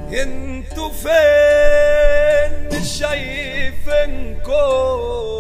انتوا فين مش شايفينكم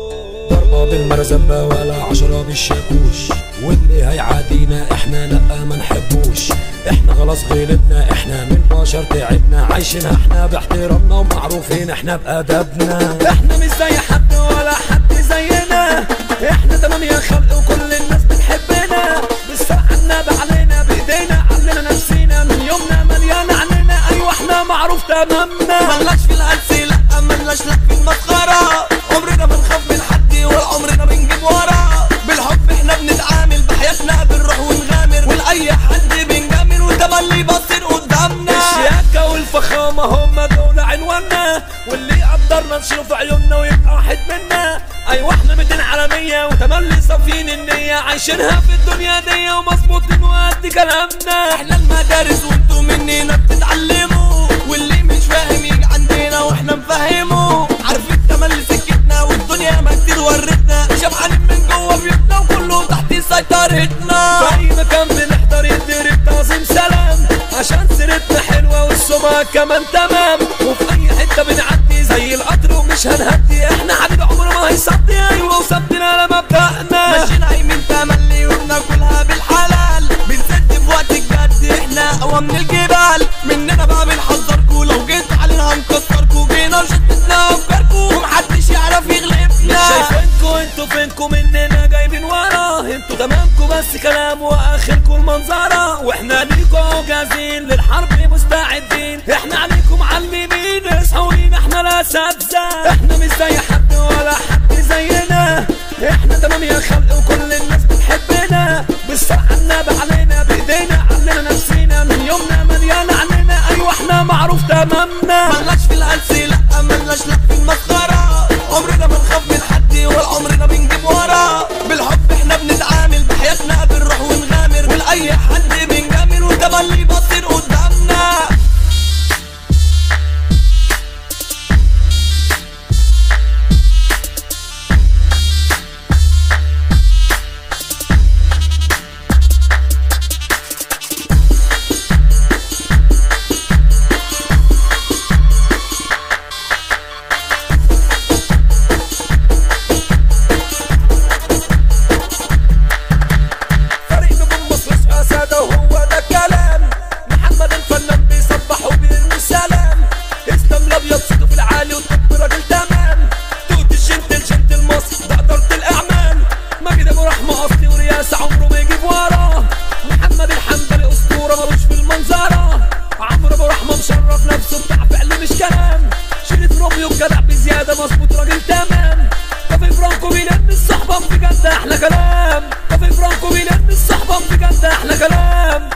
ضربة بالمرزبة ولا عشرة بالشاكوش واللي هيعادينا احنا لا ما نحبوش احنا خلاص غلبنا احنا من بشر تعبنا عايشين احنا باحترامنا ومعروفين احنا بأدبنا احنا مش زي حد ولا حد زينا احنا تمام يا خلق وكل الناس بتحبنا بالسرعة الناب علينا بايدينا علينا نفسينا من يومنا مليان عننا ايوه احنا معروف تمامنا ملناش في الهلس لا ملناش لك في المسخرة عمرنا ما نخاف من حد ولا عمرنا بنجيب ورا بالحب احنا بنتعامل بحياتنا بنروح ونغامر ولأي حد بنجامل وتملي باصين قدامنا الشياكة والفخامة هم دول عنواننا واللي قدرنا نشوف عيوننا ويبقى واحد منا ايوه احنا 200 عالمية وتملي صافين النية عايشينها في الدنيا دي ومظبوطين وقد كلامنا احنا المدارس وانتوا مننا بتتعلموا واللي مش فاهم يجي عندنا واحنا نفهمه عارفين تملي سكتنا والدنيا ما كتير ورتنا شبعانين من جوه بيوتنا وكله تحت سيطرتنا في اي مكان بنحضر يدرب تعظيم سلام عشان سيرتنا حلوة والسمعة كمان تمام وفي اي حتة بنعدي زي القطر ومش هنهدي احنا حبيب عمره ما هيصدي ايوه وثبتنا لمبدأنا ماشيين عايمين تملي وبناكلها بالحلال بنسد في وقت الجد احنا اقوى من الجبال مننا بقى بنحذركوا لو جيت علينا هنكسركوا جينا وشتتنا افكاركوا ومحدش يعرف مش يغلبنا شايفينكوا انتوا فينكوا مننا جايبين ورا انتوا تمامكوا بس كلام واخركوا المنظرة واحنا ليكوا جاهزين للحرب مستعدين احنا عليكم معلمين اصحوا لينا احنا الاساتذة احنا مش زي حد ولا حد زينا احنا تمام يا خلق وكل الناس بتحبنا بالسرعة الناب علينا بايدينا علينا نفسينا من يومنا مليان عننا ايوه احنا معروف تمامنا ملناش في الهلس لا ملناش لك في المسخرة عمرنا ما نخاف من حد ولا عمرنا بنجيب ورا بالحب احنا بنتعامل بحياتنا بنروح ونغامر ولأي حد بنجامل وتملي باصين قدامنا فريق نجوم مصر اسمها سادة وهو ده الكلام محمد الفنان بيصبح وبيرمي السلام اسلام الابيض صوته في العالي والطب راجل تمام توت الجنت الجنت المصر ده إدارة الأعمال ماجد أبو رحمة أصلي ورياسة عمره ما يجيب وراه محمد الحنبلي أسطورة ملوش في المنظرة عمرو أبو رحمة مشرف نفسه بتاع فعل مش كلام شريف روميو جدع بزيادة مظبوط راجل تمام كافي فرانكو بيلم الصحبة بجد أحلى كلام كافي فرانكو بيلم الصحبة بجد أحلى كلام